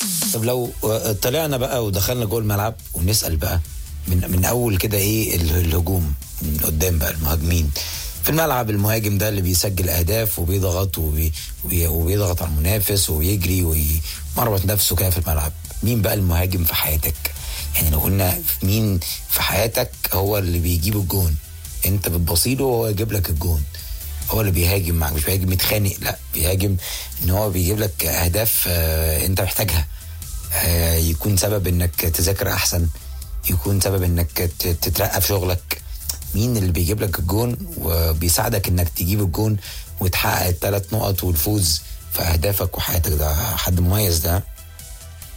طب لو طلعنا بقى ودخلنا جوه الملعب ونسال بقى من من اول كده ايه ال- الهجوم من قدام بقى المهاجمين في الملعب المهاجم ده اللي بيسجل اهداف وبيضغط وبي وبي- وبيضغط على المنافس وبيجري ويمرمط نفسه كده في الملعب مين بقى المهاجم في حياتك يعني لو قلنا مين في حياتك هو اللي بيجيب الجون انت بتبصيله وهو يجيب لك الجون هو اللي بيهاجم معك مش بيهاجم يتخانق لا بيهاجم ان هو بيجيب لك اهداف آه، انت محتاجها آه، يكون سبب انك تذاكر احسن يكون سبب انك ت- تترقى في شغلك مين اللي بيجيب لك الجون وبيساعدك انك تجيب الجون وتحقق الثلاث نقط والفوز في اهدافك وحياتك ده حد مميز ده